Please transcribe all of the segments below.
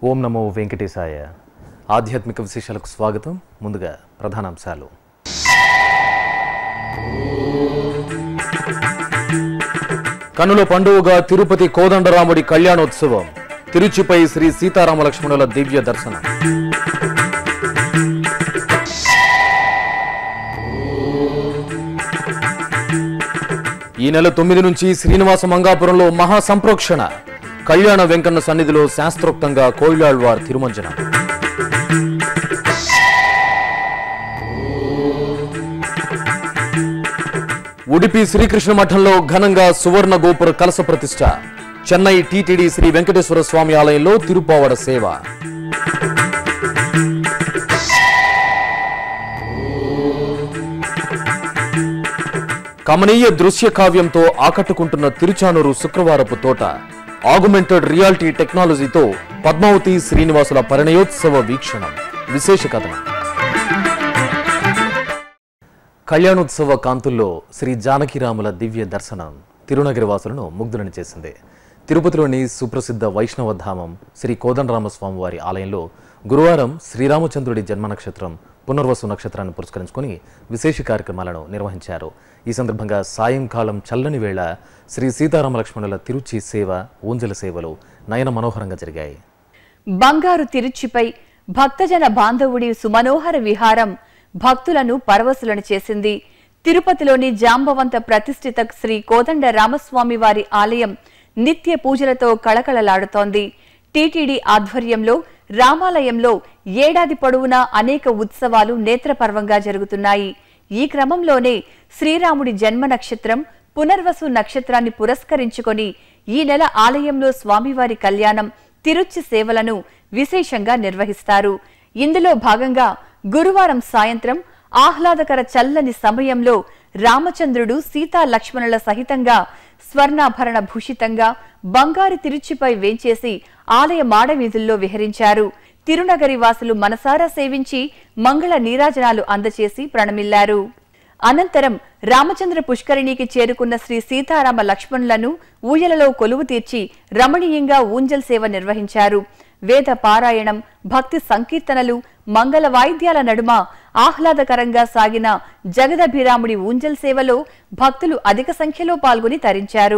ఓం నమో వెంకటేశాయ ఆధ్యాత్మిక విశేషాలకు స్వాగతం ముందుగా ప్రధానాంశాలు కనుల పండుగగా తిరుపతి కోదండరాముడి కళ్యాణోత్సవం తిరుచిపై శ్రీ సీతారామ లక్ష్మణుల దివ్య దర్శనం ఈ నెల తొమ్మిది నుంచి శ్రీనివాస మంగాపురంలో మహా సంప్రోక్షణ కళ్యాణ వెంకన్న సన్నిధిలో శాస్త్రోక్తంగా కోయిలాళ్వార్ తిరుమంజన ఉడిపి శ్రీకృష్ణ మఠంలో ఘనంగా సువర్ణ గోపుర కలస ప్రతిష్ట చెన్నై టీటీడీ శ్రీ వెంకటేశ్వర స్వామి ఆలయంలో తిరుపావడ సేవ కమనీయ దృశ్య కావ్యంతో ఆకట్టుకుంటున్న తిరుచానూరు శుక్రవారపు తోట ఆగుమెంటెడ్ రియాలిటీ టెక్నాలజీతో పద్మావతి శ్రీనివాసుల పరిణయోత్సవ వీక్షణం విశేష కథనం కళ్యాణోత్సవ కాంతుల్లో శ్రీ జానకిరాముల దివ్య దర్శనం తిరునగరి వాసులను ముగ్ధులను చేసింది తిరుపతిలోని సుప్రసిద్ధ వైష్ణవ ధామం శ్రీ కోదండరామస్వామి వారి ఆలయంలో గురువారం శ్రీరామచంద్రుడి జన్మ నక్షత్రం పునర్వసు నక్షత్రాన్ని పురస్కరించుకొని విశేష కార్యక్రమాలను నిర్వహించారు ఈ సందర్భంగా సాయంకాలం చల్లని వేళ శ్రీ సీతారామ లక్ష్మణుల తిరుచి సేవ ఊంజల సేవలు నయన మనోహరంగా జరిగాయి బంగారు తిరుచిపై భక్తజన బాంధవుడి సుమనోహర విహారం భక్తులను పరవశులను చేసింది తిరుపతిలోని జాంబవంత ప్రతిష్ఠిత శ్రీ కోదండ రామస్వామి వారి ఆలయం నిత్య పూజలతో కళకళలాడుతోంది టీటీడీ ఆధ్వర్యంలో రామాలయంలో ఏడాది పొడవునా అనేక ఉత్సవాలు నేత్రపర్వంగా జరుగుతున్నాయి ఈ క్రమంలోనే శ్రీరాముడి జన్మ నక్షత్రం పునర్వసు నక్షత్రాన్ని పురస్కరించుకొని ఈ నెల ఆలయంలో స్వామివారి కళ్యాణం తిరుచి సేవలను విశేషంగా నిర్వహిస్తారు ఇందులో భాగంగా గురువారం సాయంత్రం ఆహ్లాదకర చల్లని సమయంలో రామచంద్రుడు సీతా లక్ష్మణుల సహితంగా స్వర్ణాభరణ భూషితంగా బంగారు తిరుచిపై వేంచేసి ఆలయ మాడవీధుల్లో విహరించారు తిరునగరి వాసులు మనసారా సేవించి మంగళ నీరాజనాలు అందచేసి ప్రణమిల్లారు అనంతరం రామచంద్ర పుష్కరిణికి చేరుకున్న శ్రీ సీతారామ లక్ష్మణులను ఊయలలో కొలువు తీర్చి రమణీయంగా ఊంజల్ సేవ నిర్వహించారు వేద పారాయణం భక్తి సంకీర్తనలు మంగళ వాయిద్యాల నడుమ ఆహ్లాదకరంగా సాగిన జగదభిరాముడి ఊంజల్ సేవలో భక్తులు అధిక సంఖ్యలో పాల్గొని తరించారు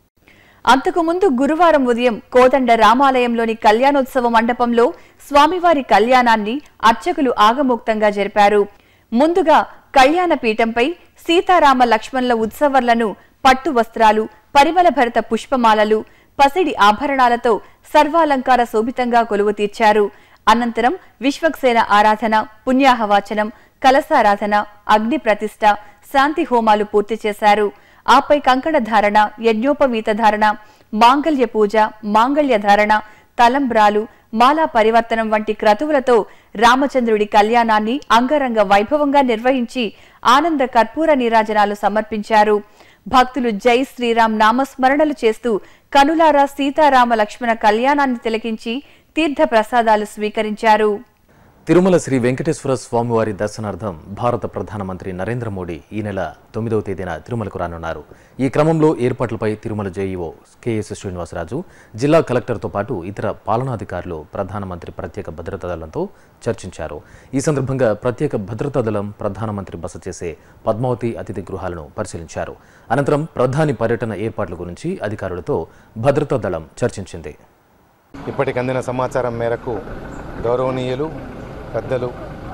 అంతకుముందు గురువారం ఉదయం కోదండ రామాలయంలోని కళ్యాణోత్సవ మండపంలో స్వామివారి కళ్యాణాన్ని అర్చకులు ఆగమోక్తంగా జరిపారు ముందుగా కళ్యాణ పీఠంపై సీతారామ లక్ష్మణుల ఉత్సవర్లను పట్టు వస్త్రాలు పరిమళ భరిత పుష్పమాలలు పసిడి ఆభరణాలతో సర్వాలంకార శోభితంగా కొలువు తీర్చారు అనంతరం విశ్వక్సేన ఆరాధన పుణ్యాహవాచనం కలసారాధన అగ్ని ప్రతిష్ట శాంతి హోమాలు పూర్తి చేశారు ఆపై కంకణ ధారణ యజ్ఞోపవీత ధారణ మాంగళ్య పూజ మాంగళ్య ధారణ తలంబ్రాలు మాలా పరివర్తనం వంటి క్రతువులతో రామచంద్రుడి కళ్యాణాన్ని అంగరంగ వైభవంగా నిర్వహించి ఆనంద కర్పూర నీరాజనాలు సమర్పించారు భక్తులు జై శ్రీరామ్ నామస్మరణలు చేస్తూ కనులారా సీతారామ లక్ష్మణ కళ్యాణాన్ని తిలకించి తీర్థ ప్రసాదాలు స్వీకరించారు తిరుమల శ్రీ వెంకటేశ్వర స్వామివారి దర్శనార్థం భారత ప్రధానమంత్రి నరేంద్ర మోడీ ఈ నెల తొమ్మిదవ తేదీన తిరుమలకు రానున్నారు ఈ క్రమంలో ఏర్పాట్లపై తిరుమల జేఈఓ కెఎస్ శ్రీనివాసరాజు జిల్లా కలెక్టర్తో పాటు ఇతర పాలనాధికారులు ప్రధానమంత్రి ప్రత్యేక భద్రతా దళంతో చర్చించారు ఈ సందర్భంగా ప్రత్యేక భద్రతా దళం ప్రధానమంత్రి బస చేసే పద్మావతి అతిథి గృహాలను పరిశీలించారు అనంతరం ప్రధాని పర్యటన ఏర్పాట్ల గురించి అధికారులతో భద్రతా దళం చర్చించింది ఇప్పటికి అందిన సమాచారం మేరకు గౌరవనీయులు పెద్దలు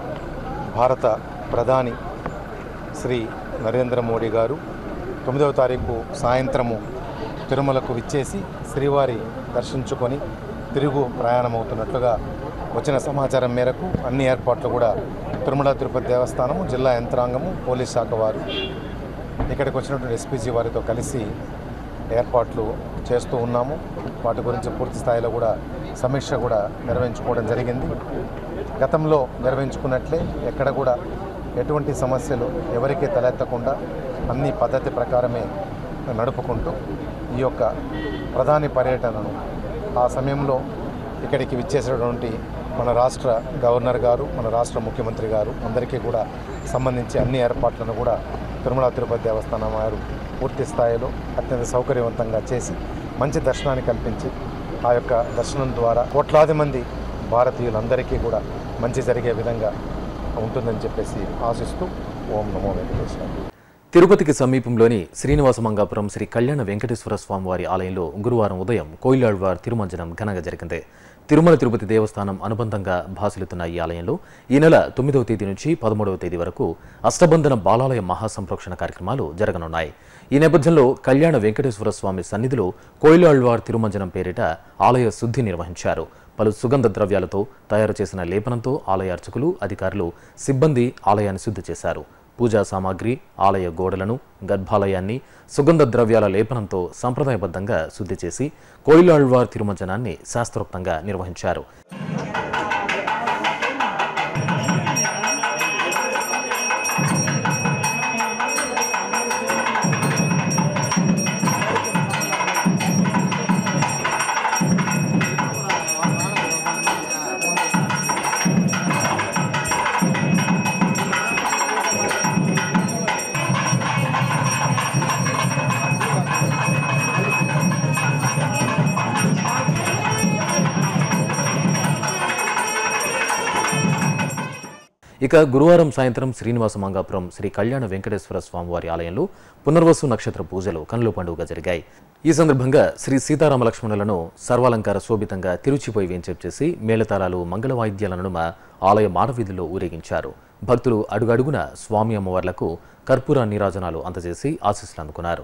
భారత ప్రధాని శ్రీ నరేంద్ర మోడీ గారు తొమ్మిదవ తారీఖు సాయంత్రము తిరుమలకు విచ్చేసి శ్రీవారి దర్శించుకొని తిరుగు ప్రయాణమవుతున్నట్లుగా వచ్చిన సమాచారం మేరకు అన్ని ఏర్పాట్లు కూడా తిరుమల తిరుపతి దేవస్థానము జిల్లా యంత్రాంగము పోలీస్ శాఖ వారు ఇక్కడికి వచ్చినటువంటి ఎస్పీజీ వారితో కలిసి ఏర్పాట్లు చేస్తూ ఉన్నాము వాటి గురించి పూర్తి స్థాయిలో కూడా సమీక్ష కూడా నిర్వహించుకోవడం జరిగింది గతంలో నిర్వహించుకున్నట్లే ఎక్కడ కూడా ఎటువంటి సమస్యలు ఎవరికీ తలెత్తకుండా అన్ని పద్ధతి ప్రకారమే నడుపుకుంటూ ఈ యొక్క ప్రధాని పర్యటనను ఆ సమయంలో ఇక్కడికి విచ్చేసినటువంటి మన రాష్ట్ర గవర్నర్ గారు మన రాష్ట్ర ముఖ్యమంత్రి గారు అందరికీ కూడా సంబంధించి అన్ని ఏర్పాట్లను కూడా తిరుమల తిరుపతి దేవస్థానం వారు పూర్తి స్థాయిలో అత్యంత సౌకర్యవంతంగా చేసి మంచి దర్శనాన్ని కల్పించి ఆ యొక్క దర్శనం ద్వారా కోట్లాది మంది భారతీయులందరికీ కూడా మంచి జరిగే విధంగా ఉంటుందని చెప్పేసి ఆశిస్తూ ఓం నమో వెంకటేశ్వర తిరుపతికి సమీపంలోని శ్రీనివాసమంగాపురం శ్రీ కళ్యాణ వెంకటేశ్వర స్వామివారి ఆలయంలో గురువారం ఉదయం కోయిలాళ్వార్ తిరుమంజనం ఘనంగా జరిగింది తిరుమల తిరుపతి దేవస్థానం అనుబంధంగా భాసిల్లుతున్న ఈ ఆలయంలో ఈ నెల తొమ్మిదవ తేదీ నుంచి పదమూడవ తేదీ వరకు అష్టబంధన బాలాలయ మహాసంప్రోక్షణ కార్యక్రమాలు జరగనున్నాయి ఈ నేపథ్యంలో కళ్యాణ వెంకటేశ్వర స్వామి సన్నిధిలో కోయిలాళ్వార్ తిరుమంజనం పేరిట ఆలయ శుద్ధి నిర్వహించారు పలు సుగంధ ద్రవ్యాలతో తయారు చేసిన లేపనంతో ఆలయ అర్చకులు అధికారులు సిబ్బంది ఆలయాన్ని శుద్ధి చేశారు పూజా సామాగ్రి ఆలయ గోడలను గర్భాలయాన్ని సుగంధ ద్రవ్యాల లేపనంతో సంప్రదాయబద్ధంగా శుద్ధి చేసి కోయిలాళ్వార్ తిరుమంజనాన్ని శాస్త్రోక్తంగా నిర్వహించారు ఇక గురువారం సాయంత్రం శ్రీనివాస మంగాపురం శ్రీ కళ్యాణ వెంకటేశ్వర స్వామివారి ఆలయంలో పునర్వసు నక్షత్ర పూజలు కనుల పండుగగా జరిగాయి ఈ సందర్భంగా శ్రీ సీతారామ లక్ష్మణులను సర్వాలంకార శోభితంగా తిరుచిపోయి వేంచేపు చేసి మేళతాళాలు మంగళ వాయిద్యాల నడుమ ఆలయ మానవీధుల్లో ఊరేగించారు భక్తులు అడుగడుగున స్వామి అమ్మవార్లకు కర్పూర నీరాజనాలు అందజేసి ఆశీస్సులు అందుకున్నారు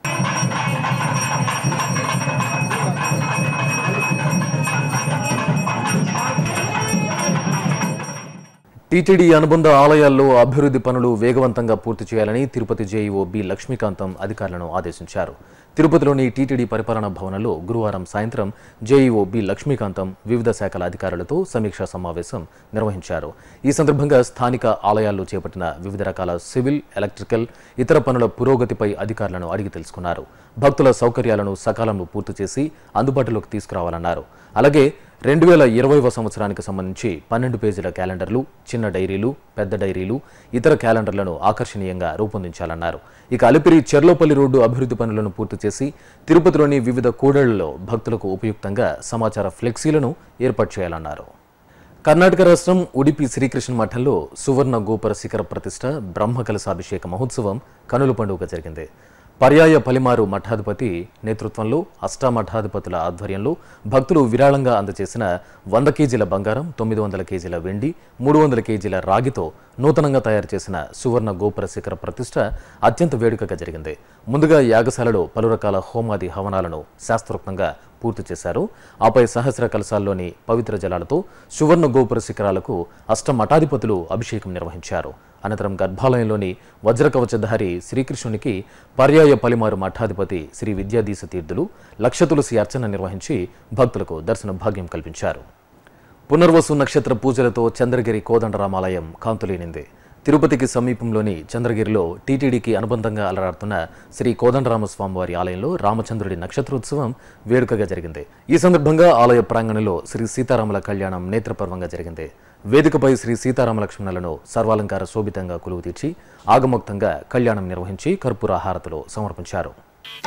టీటీడీ అనుబంధ ఆలయాల్లో అభివృద్ధి పనులు వేగవంతంగా పూర్తి చేయాలని తిరుపతి జేఈఓ బి లక్ష్మీకాంతం అధికారులను ఆదేశించారు తిరుపతిలోని టీటీడీ పరిపాలనా భవనంలో గురువారం సాయంత్రం జేఈఓ బి లక్ష్మీకాంతం వివిధ శాఖల అధికారులతో సమీక్షా సమావేశం నిర్వహించారు ఈ సందర్భంగా స్థానిక ఆలయాల్లో చేపట్టిన వివిధ రకాల సివిల్ ఎలక్ట్రికల్ ఇతర పనుల పురోగతిపై అధికారులను అడిగి తెలుసుకున్నారు భక్తుల సౌకర్యాలను సకాలంలో పూర్తి చేసి అందుబాటులోకి తీసుకురావాలన్నారు అలాగే రెండు వేల ఇరవైవ సంవత్సరానికి సంబంధించి పన్నెండు పేజీల క్యాలెండర్లు చిన్న డైరీలు పెద్ద డైరీలు ఇతర క్యాలెండర్లను ఆకర్షణీయంగా రూపొందించాలన్నారు ఇక అలిపిరి చెర్లోపల్లి రోడ్డు అభివృద్ధి పనులను పూర్తి చేసి తిరుపతిలోని వివిధ కూడళ్లలో భక్తులకు ఉపయుక్తంగా సమాచార ఫ్లెక్సీలను ఏర్పాటు చేయాలన్నారు కర్ణాటక రాష్ట్రం ఉడిపి శ్రీకృష్ణ మఠంలో సువర్ణ గోపుర శిఖర ప్రతిష్ట బ్రహ్మ కలశాభిషేక మహోత్సవం కనుల పండుగ జరిగింది పర్యాయ పలిమారు మఠాధిపతి నేతృత్వంలో అష్టామఠాధిపతుల ఆధ్వర్యంలో భక్తులు విరాళంగా అందజేసిన వంద కేజీల బంగారం తొమ్మిది వందల కేజీల వెండి మూడు వందల కేజీల రాగితో నూతనంగా తయారు చేసిన సువర్ణ గోపుర శిఖర ప్రతిష్ట అత్యంత వేడుకగా జరిగింది ముందుగా యాగశాలలో పలు రకాల హోమాది హవనాలను శాస్త్రోక్తంగా పూర్తి చేశారు ఆపై సహస్ర కలశాల్లోని పవిత్ర జలాలతో సువర్ణ గోపుర శిఖరాలకు అష్టమఠాధిపతులు అభిషేకం నిర్వహించారు అనంతరం గర్భాలయంలోని వజ్రకవచధారి శ్రీకృష్ణునికి పర్యాయ పలిమారు మఠాధిపతి శ్రీ విద్యాధీశ తీర్థులు లక్ష తులసి అర్చన నిర్వహించి భక్తులకు దర్శన భాగ్యం కల్పించారు పునర్వసు నక్షత్ర పూజలతో చంద్రగిరి కోదండరామాలయం కాంతులేనింది తిరుపతికి సమీపంలోని చంద్రగిరిలో టీటీడీకి అనుబంధంగా అలరాడుతున్న శ్రీ కోదండరామస్వామి వారి ఆలయంలో రామచంద్రుడి నక్షత్రోత్సవం వేడుకగా జరిగింది ఈ సందర్భంగా ఆలయ ప్రాంగణంలో శ్రీ సీతారాముల కళ్యాణం నేత్రపర్వంగా జరిగింది వేదికపై శ్రీ సీతారామ లక్ష్మణులను సర్వాలంకార శోభితంగా కొలువు తీర్చి ఆగమోక్తంగా కళ్యాణం నిర్వహించి కర్పూర హారతులు సమర్పించారు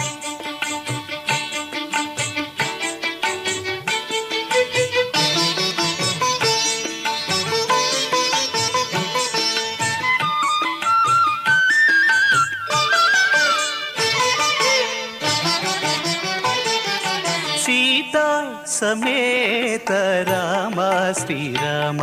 సీతా సమేత రామ శ్రీరామ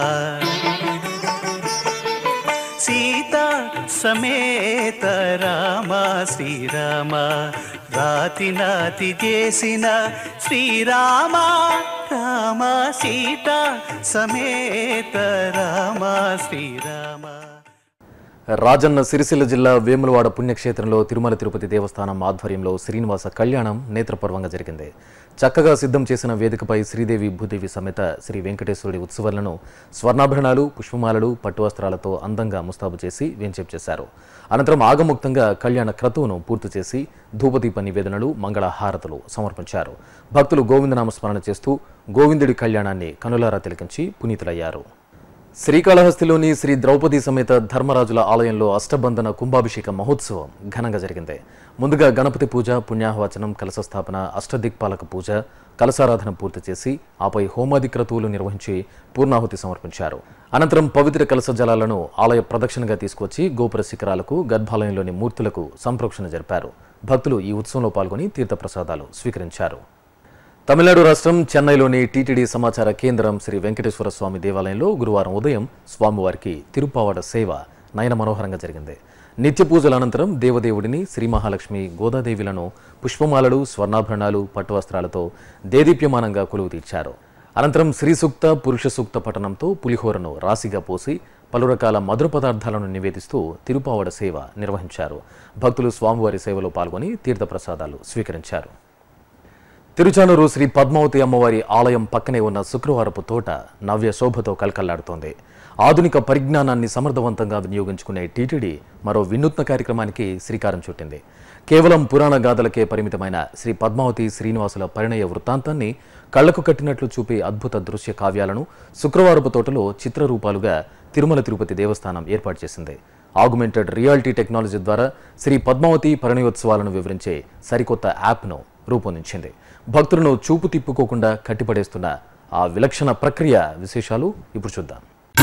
సీతా సమేత రామ శ్రీరామ రాతి నాతి చేసిన శ్రీరామ రామ సీతా సమేత రామ శ్రీరామ రాజన్న సిరిసిల్ల జిల్లా వేములవాడ పుణ్యక్షేత్రంలో తిరుమల తిరుపతి దేవస్థానం ఆధ్వర్యంలో శ్రీనివాస కళ్యాణం నేత్రపర్వంగా జరిగింది చక్కగా సిద్ధం చేసిన వేదికపై శ్రీదేవి భూదేవి సమేత శ్రీ వెంకటేశ్వరుడి ఉత్సవాలను స్వర్ణాభరణాలు పుష్పమాలలు పట్టు వస్త్రాలతో అందంగా ముస్తాబు చేసి వేంచేపు చేశారు అనంతరం ఆగముక్తంగా కళ్యాణ క్రతువును పూర్తి చేసి ధూపదీప నివేదనలు మంగళ హారతులు సమర్పించారు భక్తులు గోవిందనామ స్మరణ చేస్తూ గోవిందుడి కళ్యాణాన్ని కనులారా తిలకించి పునీతులయ్యారు శ్రీకాళహస్తిలోని శ్రీ ద్రౌపది సమేత ధర్మరాజుల ఆలయంలో అష్టబంధన కుంభాభిషేక మహోత్సవం ఘనంగా జరిగింది ముందుగా గణపతి పూజ పుణ్యాహవచనం కలశ స్థాపన అష్టదిక్పాలక పూజ కలశారాధన పూర్తి చేసి ఆపై హోమాది క్రతువులు నిర్వహించి పూర్ణాహుతి సమర్పించారు అనంతరం పవిత్ర కలశ జలాలను ఆలయ ప్రదక్షిణగా తీసుకొచ్చి గోపుర శిఖరాలకు గర్భాలయంలోని మూర్తులకు సంప్రోక్షణ జరిపారు భక్తులు ఈ ఉత్సవంలో పాల్గొని తీర్థప్రసాదాలు స్వీకరించారు తమిళనాడు రాష్ట్రం చెన్నైలోని టీటీడీ సమాచార కేంద్రం శ్రీ వెంకటేశ్వర స్వామి దేవాలయంలో గురువారం ఉదయం స్వామివారికి తిరుపావడ సేవ నయన మనోహరంగా జరిగింది నిత్య పూజల అనంతరం దేవదేవుడిని శ్రీ మహాలక్ష్మి గోదాదేవిలను పుష్పమాలలు స్వర్ణాభరణాలు పట్టు వస్త్రాలతో దేదీప్యమానంగా కొలువు తీర్చారు అనంతరం శ్రీ సూక్త పురుష సూక్త పఠనంతో పులిహోరను రాశిగా పోసి పలు రకాల మధుర పదార్థాలను నివేదిస్తూ తిరుపావడ సేవ నిర్వహించారు భక్తులు స్వామివారి సేవలో పాల్గొని తీర్థప్రసాదాలు స్వీకరించారు తిరుచానూరు శ్రీ పద్మావతి అమ్మవారి ఆలయం పక్కనే ఉన్న శుక్రవారపు తోట నవ్య శోభతో కలకల్లాడుతోంది ఆధునిక పరిజ్ఞానాన్ని సమర్థవంతంగా వినియోగించుకునే టీటీడీ మరో వినూత్న కార్యక్రమానికి శ్రీకారం చుట్టింది కేవలం పురాణ గాథలకే పరిమితమైన శ్రీ పద్మావతి శ్రీనివాసుల పరిణయ వృత్తాంతాన్ని కళ్లకు కట్టినట్లు చూపే అద్భుత దృశ్య కావ్యాలను శుక్రవారపు తోటలో చిత్రరూపాలుగా తిరుమల తిరుపతి దేవస్థానం ఏర్పాటు చేసింది ఆగుమెంటెడ్ రియాలిటీ టెక్నాలజీ ద్వారా శ్రీ పద్మావతి పరిణయోత్సవాలను వివరించే సరికొత్త యాప్ను రూపొందించింది భక్తులను చూపు తిప్పుకోకుండా కట్టిపడేస్తున్న ఆ విలక్షణ ప్రక్రియ విశేషాలు ఇప్పుడు చూద్దాం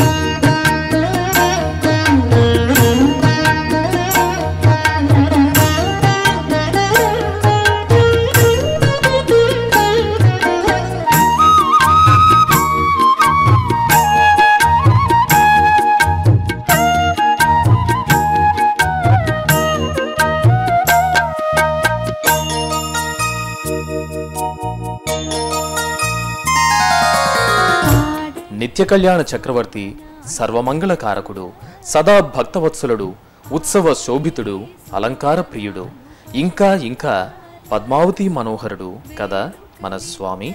నిత్య కళ్యాణ చక్రవర్తి సర్వమంగళకారకుడు సదా భక్తవత్సలుడు ఉత్సవ శోభితుడు అలంకార ప్రియుడు ఇంకా ఇంకా పద్మావతి మనోహరుడు కదా మన స్వామి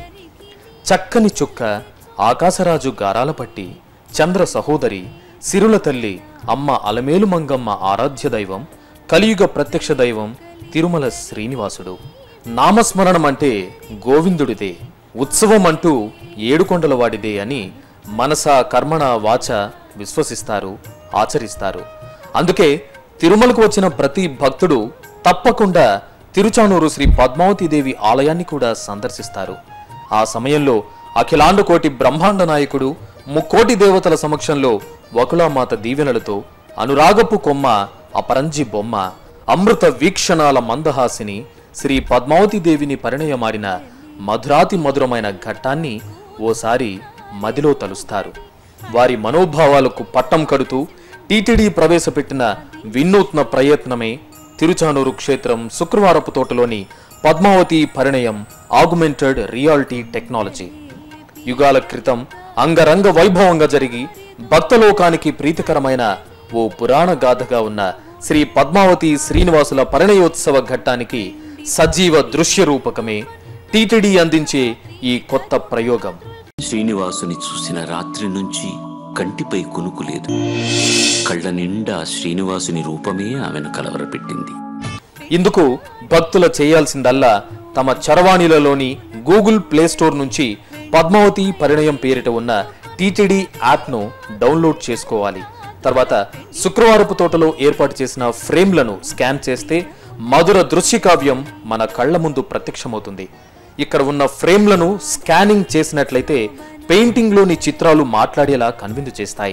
చక్కని చుక్క ఆకాశరాజు గారాల పట్టి చంద్ర సహోదరి సిరుల తల్లి అమ్మ అలమేలు మంగమ్మ ఆరాధ్య దైవం కలియుగ ప్రత్యక్ష దైవం తిరుమల శ్రీనివాసుడు నామస్మరణం అంటే గోవిందుడిదే ఉత్సవం అంటూ ఏడుకొండల వాడిదే అని మనస కర్మణ వాచ విశ్వసిస్తారు ఆచరిస్తారు అందుకే తిరుమలకు వచ్చిన ప్రతి భక్తుడు తప్పకుండా తిరుచానూరు శ్రీ పద్మావతీదేవి ఆలయాన్ని కూడా సందర్శిస్తారు ఆ సమయంలో అఖిలాండ కోటి బ్రహ్మాండ నాయకుడు ముక్కోటి దేవతల సమక్షంలో వకులామాత దీవెనలతో అనురాగపు కొమ్మ అపరంజి బొమ్మ అమృత వీక్షణాల మందహాసిని శ్రీ పద్మావతి దేవిని పరిణయమారిన మధురాతి మధురమైన ఘట్టాన్ని ఓసారి మదిలో తలుస్తారు వారి మనోభావాలకు పట్టం కడుతూ టీటీడీ ప్రవేశపెట్టిన వినూత్న ప్రయత్నమే తిరుచానూరు క్షేత్రం శుక్రవారపు తోటలోని పద్మావతి పరిణయం ఆగుమెంటెడ్ రియాలిటీ టెక్నాలజీ యుగాల క్రితం అంగరంగ వైభవంగా జరిగి భక్తలోకానికి ప్రీతికరమైన ఓ పురాణ గాథగా ఉన్న శ్రీ పద్మావతి శ్రీనివాసుల పరిణయోత్సవ ఘట్టానికి సజీవ దృశ్య రూపకమే టీటీడీ అందించే ఈ కొత్త ప్రయోగం శ్రీనివాసుని చూసిన రాత్రి నుంచి కంటిపై కునుకు లేదు కళ్ళ నిండా శ్రీనివాసుని రూపమే ఆమెను కలవరపెట్టింది ఇందుకు భక్తుల చేయాల్సిందల్లా తమ చరవాణిలలోని గూగుల్ ప్లే స్టోర్ నుంచి పద్మావతి పరిణయం పేరిట ఉన్న టీటీడీ యాప్ను డౌన్లోడ్ చేసుకోవాలి తర్వాత శుక్రవారపు తోటలో ఏర్పాటు చేసిన ఫ్రేమ్లను స్కాన్ చేస్తే మధుర దృశ్య కావ్యం మన కళ్ళ ముందు ప్రత్యక్షమవుతుంది ఇక్కడ ఉన్న ఫ్రేమ్లను స్కానింగ్ చేసినట్లయితే పెయింటింగ్లోని చిత్రాలు మాట్లాడేలా కనువిందు చేస్తాయి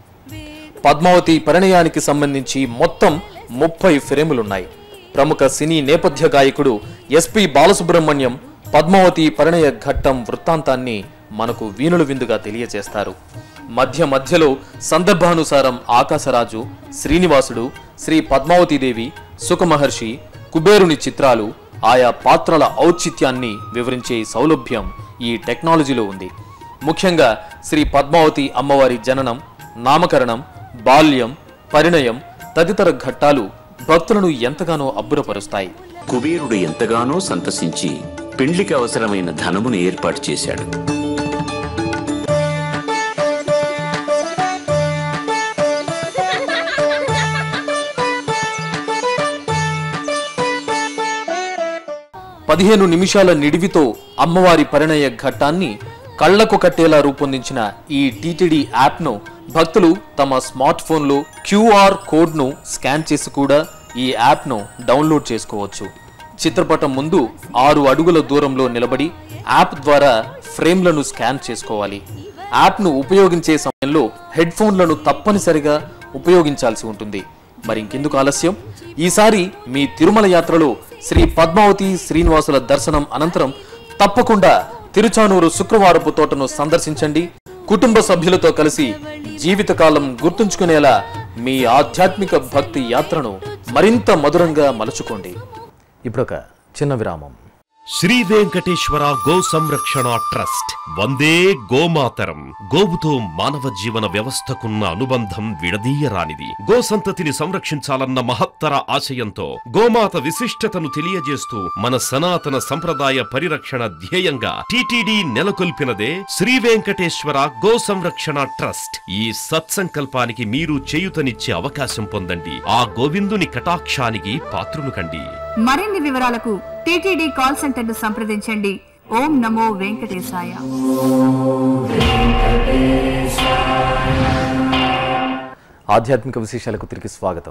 పద్మావతి పరిణయానికి సంబంధించి మొత్తం ముప్పై ఫ్రేములున్నాయి ప్రముఖ సినీ నేపథ్య గాయకుడు ఎస్పి బాలసుబ్రహ్మణ్యం పద్మావతి పరిణయ ఘట్టం వృత్తాంతాన్ని మనకు వీణులు విందుగా తెలియజేస్తారు మధ్య మధ్యలో సందర్భానుసారం ఆకాశరాజు శ్రీనివాసుడు శ్రీ పద్మావతీదేవి సుఖమహర్షి కుబేరుని చిత్రాలు ఆయా పాత్రల ఔచిత్యాన్ని వివరించే సౌలభ్యం ఈ టెక్నాలజీలో ఉంది ముఖ్యంగా శ్రీ పద్మావతి అమ్మవారి జననం నామకరణం బాల్యం పరిణయం తదితర ఘట్టాలు భక్తులను ఎంతగానో అబ్బురపరుస్తాయి కుబేరుడు ఎంతగానో సంతసించి పెండ్లికి అవసరమైన ధనమును ఏర్పాటు చేశాడు పదిహేను నిమిషాల నిడివితో అమ్మవారి పరిణయ ఘట్టాన్ని కళ్లకు కట్టేలా రూపొందించిన ఈ టీటీడీ యాప్ను భక్తులు తమ స్మార్ట్ ఫోన్లో క్యూఆర్ కోడ్ను స్కాన్ చేసి కూడా ఈ యాప్ను డౌన్లోడ్ చేసుకోవచ్చు చిత్రపటం ముందు ఆరు అడుగుల దూరంలో నిలబడి యాప్ ద్వారా ఫ్రేమ్లను స్కాన్ చేసుకోవాలి యాప్ను ఉపయోగించే సమయంలో హెడ్ ఫోన్లను తప్పనిసరిగా ఉపయోగించాల్సి ఉంటుంది మరి ఇంకెందుకు ఆలస్యం ఈసారి మీ తిరుమల యాత్రలో శ్రీ పద్మావతి శ్రీనివాసుల దర్శనం అనంతరం తప్పకుండా తిరుచానూరు శుక్రవారపు తోటను సందర్శించండి కుటుంబ సభ్యులతో కలిసి జీవితకాలం గుర్తుంచుకునేలా మీ ఆధ్యాత్మిక భక్తి యాత్రను మరింత మధురంగా మలుచుకోండి ఇప్పుడొక చిన్న విరామం శ్రీ వెంకటేశ్వర గో సంరక్షణ ట్రస్ట్ వందే గోమాతరం గోవుతో మానవ జీవన వ్యవస్థకున్న అనుబంధం విడదీయరానిది గో సంతతిని సంరక్షించాలన్న మహత్తర ఆశయంతో గోమాత విశిష్టతను తెలియజేస్తూ మన సనాతన సంప్రదాయ పరిరక్షణ ధ్యేయంగా టిటిడి నెలకొల్పినదే శ్రీ వెంకటేశ్వర గో సంరక్షణ ట్రస్ట్ ఈ సత్సంకల్పానికి మీరు చేయుతనిచ్చే అవకాశం పొందండి ఆ గోవిందుని కటాక్షానికి పాత్రులు కండి మరిన్ని వివరాలకు టీటీడీ కాల్ సెంటర్ను సంప్రదించండి ఓం నమో వెంకటేశాయ ఆధ్యాత్మిక విశేషాలకు తిరిగి స్వాగతం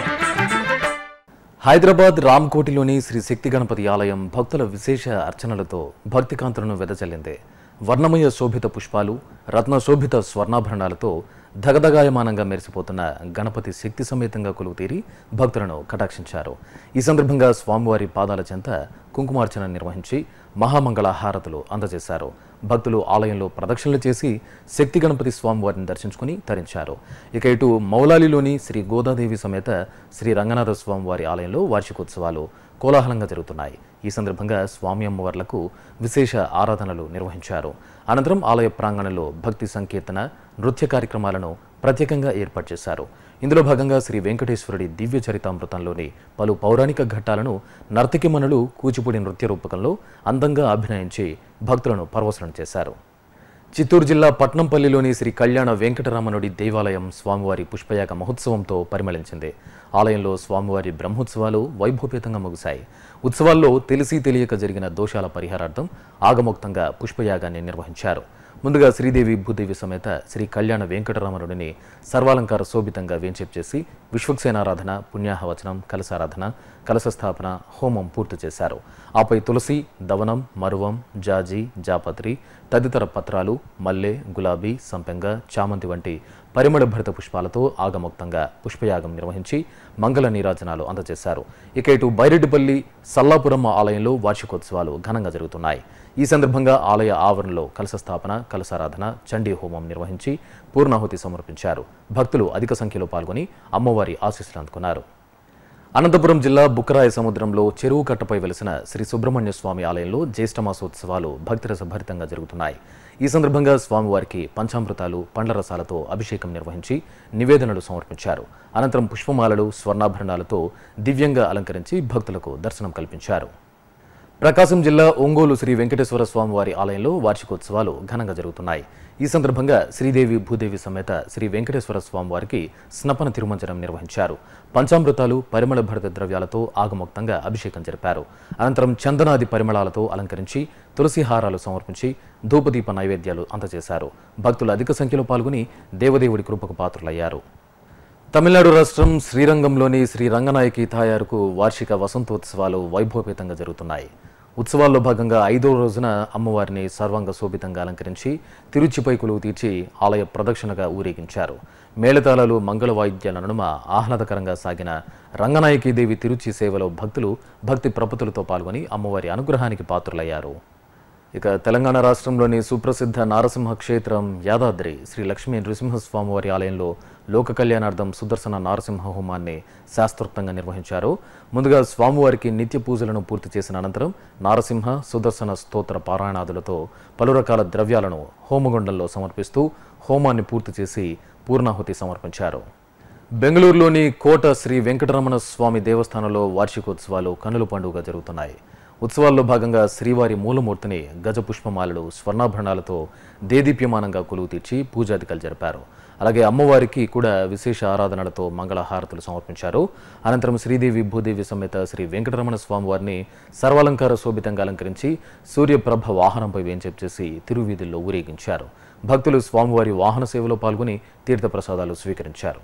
హైదరాబాద్ రామ్కోటిలోని శ్రీ శక్తి గణపతి ఆలయం భక్తుల విశేష అర్చనలతో భక్తి కాంతులను వెదజల్లింది వర్ణమయ శోభిత పుష్పాలు రత్న శోభిత స్వర్ణాభరణాలతో ధగధగాయమానంగా మెరిసిపోతున్న గణపతి శక్తి సమేతంగా కొలువు తీరి భక్తులను కటాక్షించారు ఈ సందర్భంగా స్వామివారి పాదాల చెంత కుంకుమార్చన నిర్వహించి మహామంగళ హారతులు అందజేశారు భక్తులు ఆలయంలో ప్రదక్షిణలు చేసి శక్తి గణపతి స్వామివారిని దర్శించుకుని తరించారు ఇక ఇటు మౌలాలిలోని శ్రీ గోదాదేవి సమేత శ్రీ రంగనాథ స్వామివారి ఆలయంలో వార్షికోత్సవాలు కోలాహలంగా జరుగుతున్నాయి ఈ సందర్భంగా స్వామి అమ్మవార్లకు విశేష ఆరాధనలు నిర్వహించారు అనంతరం ఆలయ ప్రాంగణంలో భక్తి సంకీర్తన నృత్య కార్యక్రమాలను ప్రత్యేకంగా ఏర్పాటు చేశారు ఇందులో భాగంగా శ్రీ వెంకటేశ్వరుడి దివ్య చరితామృతంలోని పలు పౌరాణిక ఘట్టాలను నర్తకిమణులు కూచిపూడి నృత్య రూపకంలో అందంగా అభినయించి భక్తులను పరవశనం చేశారు చిత్తూరు జిల్లా పట్నంపల్లిలోని శ్రీ కళ్యాణ వెంకటరామనుడి దేవాలయం స్వామివారి పుష్పయాగ మహోత్సవంతో పరిమళించింది ఆలయంలో స్వామివారి బ్రహ్మోత్సవాలు వైభవపేతంగా ముగిశాయి ఉత్సవాల్లో తెలిసి తెలియక జరిగిన దోషాల పరిహారార్థం ఆగమోక్తంగా పుష్పయాగాన్ని నిర్వహించారు ముందుగా శ్రీదేవి భూదేవి సమేత శ్రీ కళ్యాణ వెంకటరామనుడిని సర్వాలంకార శోభితంగా వేంచేపు చేసి విశ్వక్సేనారాధన పుణ్యాహవచనం కలసారాధన కలశస్థాపన హోమం పూర్తి చేశారు ఆపై తులసి దవనం మరువం జాజి జాపత్రి తదితర పత్రాలు మల్లె గులాబీ సంపెంగ చామంతి వంటి పరిమళ భరిత పుష్పాలతో ఆగమోక్తంగా పుష్పయాగం నిర్వహించి మంగళ నీరాజనాలు అందజేశారు ఇక ఇటు బైరెడ్డిపల్లి సల్లాపురమ్మ ఆలయంలో వార్షికోత్సవాలు ఘనంగా జరుగుతున్నాయి ఈ సందర్భంగా ఆలయ ఆవరణలో కలశ స్థాపన కలశారాధన చండీ హోమం నిర్వహించి పూర్ణాహుతి సమర్పించారు భక్తులు అధిక సంఖ్యలో పాల్గొని అమ్మవారి ఆశీస్సులు అందుకున్నారు అనంతపురం జిల్లా బుక్కరాయ సముద్రంలో చెరువు కట్టపై వెలిసిన శ్రీ సుబ్రహ్మణ్య స్వామి ఆలయంలో జ్యేష్ఠ మాసోత్సవాలు భక్తిరస భరితంగా జరుగుతున్నాయి ఈ సందర్భంగా స్వామివారికి పంచామృతాలు పండ్ల రసాలతో అభిషేకం నిర్వహించి నివేదనలు సమర్పించారు అనంతరం పుష్పమాలలు స్వర్ణాభరణాలతో దివ్యంగా అలంకరించి భక్తులకు దర్శనం కల్పించారు ప్రకాశం జిల్లా ఒంగోలు శ్రీ వెంకటేశ్వర స్వామి వారి ఆలయంలో వార్షికోత్సవాలు ఘనంగా జరుగుతున్నాయి ఈ సందర్భంగా శ్రీదేవి భూదేవి సమేత శ్రీ వెంకటేశ్వర స్వామి వారికి స్నపన తిరుమంజనం నిర్వహించారు పంచామృతాలు పరిమళ భరిత ద్రవ్యాలతో ఆగమోక్తంగా అభిషేకం జరిపారు అనంతరం చందనాది పరిమళాలతో అలంకరించి తులసి హారాలు సమర్పించి ధూపదీప నైవేద్యాలు అందజేశారు భక్తులు అధిక సంఖ్యలో పాల్గొని దేవదేవుడి కృపకు పాత్రులయ్యారు తమిళనాడు రాష్ట్రం శ్రీరంగంలోని శ్రీ రంగనాయకి తాయారుకు వార్షిక వసంతోత్సవాలు వైభవపేతంగా జరుగుతున్నాయి ఉత్సవాల్లో భాగంగా ఐదో రోజున అమ్మవారిని సర్వాంగ శోభితంగా అలంకరించి తిరుచిపై కొలువు తీర్చి ఆలయ ప్రదక్షిణగా ఊరేగించారు మేళతాళాలు మంగళ వాయిద్యాల నడుమ ఆహ్లాదకరంగా సాగిన రంగనాయకి దేవి తిరుచి సేవలో భక్తులు భక్తి ప్రపతులతో పాల్గొని అమ్మవారి అనుగ్రహానికి పాత్రులయ్యారు ఇక తెలంగాణ రాష్ట్రంలోని సుప్రసిద్ధ నారసింహ క్షేత్రం యాదాద్రి శ్రీ లక్ష్మీ నృసింహస్వామివారి ఆలయంలో లోక కళ్యాణార్థం సుదర్శన నారసింహ హోమాన్ని శాస్త్రోక్తంగా నిర్వహించారు ముందుగా స్వామివారికి నిత్య పూజలను పూర్తి చేసిన అనంతరం నారసింహ సుదర్శన స్తోత్ర పారాయణాదులతో పలు రకాల ద్రవ్యాలను హోమగుండంలో సమర్పిస్తూ హోమాన్ని పూర్తి చేసి పూర్ణాహుతి సమర్పించారు బెంగళూరులోని కోట శ్రీ వెంకటరమణ స్వామి దేవస్థానంలో వార్షికోత్సవాలు కనుల పండుగ జరుగుతున్నాయి ఉత్సవాల్లో భాగంగా శ్రీవారి మూలమూర్తిని గజ పుష్పమాలలు స్వర్ణాభరణాలతో దేదీప్యమానంగా కొలువు తీర్చి పూజాధికలు జరిపారు అలాగే అమ్మవారికి కూడా విశేష ఆరాధనలతో మంగళహారతులు సమర్పించారు అనంతరం శ్రీదేవి భూదేవి సమేత శ్రీ వెంకటరమణ స్వామి వారిని సర్వాలంకార శోభితంగా అలంకరించి సూర్యప్రభ వాహనంపై వేంచేపు చేసి తిరువీధుల్లో ఊరేగించారు భక్తులు స్వామివారి వాహన సేవలో పాల్గొని తీర్థప్రసాదాలు స్వీకరించారు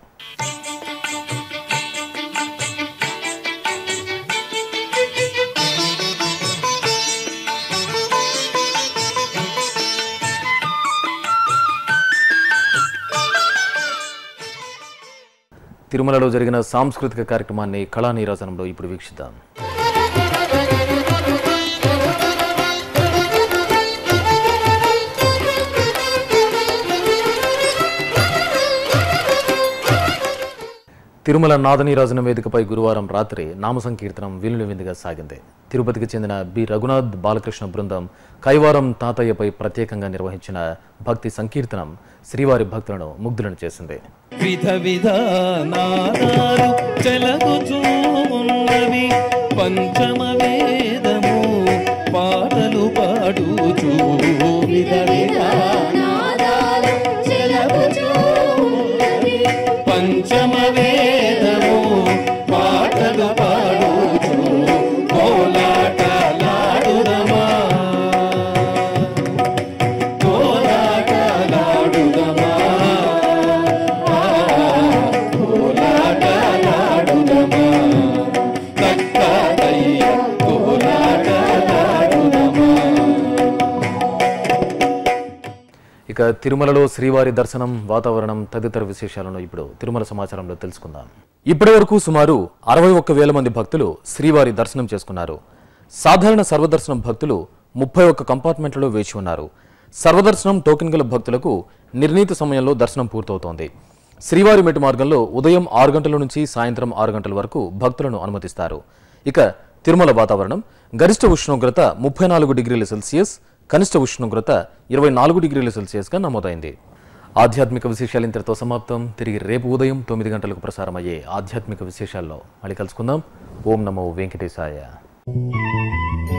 తిరుమలలో జరిగిన సాంస్కృతిక కార్యక్రమాన్ని కళా నీరాజనంలో ఇప్పుడు వీక్షిద్దాం తిరుమల నాదనీరాజన వేదికపై గురువారం రాత్రి నామ సంకీర్తనం వినుల విందుగా సాగింది తిరుపతికి చెందిన బి రఘునాథ్ బాలకృష్ణ బృందం కైవారం తాతయ్యపై ప్రత్యేకంగా నిర్వహించిన భక్తి సంకీర్తనం శ్రీవారి భక్తులను ముగ్ధులను చేసింది విధ విధానాలు చెలగుచూన్నవి పంచమ వేదము పాటలు పాడుచూ విధ విధానాలు చెలగుచూన్నవి పంచమ వేదము పాటలు పాడుచూ కోలాటలాడుదమా కోలాటలాడుదమా కోలాటలాడుదమా తక్కదయ్య కోలాటలాడుదమా ఇక తిరుమలలో శ్రీవారి దర్శనం వాతావరణం తదితర విశేషాలను ఇప్పుడు తిరుమల సమాచారంలో తెలుసుకుందాం ఇప్పటి వరకు సుమారు అరవై ఒక్క వేల మంది భక్తులు శ్రీవారి దర్శనం చేసుకున్నారు సాధారణ సర్వదర్శనం భక్తులు ముప్పై ఒక్క కంపార్ట్మెంట్లలో వేచి ఉన్నారు సర్వదర్శనం టోకెన్ గల భక్తులకు నిర్ణీత సమయంలో దర్శనం పూర్తవుతోంది శ్రీవారి మెట్టు మార్గంలో ఉదయం ఆరు గంటల నుంచి సాయంత్రం ఆరు గంటల వరకు భక్తులను అనుమతిస్తారు ఇక తిరుమల వాతావరణం గరిష్ట ఉష్ణోగ్రత ముప్పై నాలుగు డిగ్రీల సెల్సియస్ కనిష్ట ఉష్ణోగ్రత ఇరవై నాలుగు డిగ్రీల సెల్సియస్గా నమోదైంది ఆధ్యాత్మిక విశేషాలు ఇంతటితో సమాప్తం తిరిగి రేపు ఉదయం తొమ్మిది గంటలకు ప్రసారమయ్యే ఆధ్యాత్మిక విశేషాల్లో మళ్ళీ కలుసుకుందాం ఓం నమో వెంకటేశాయ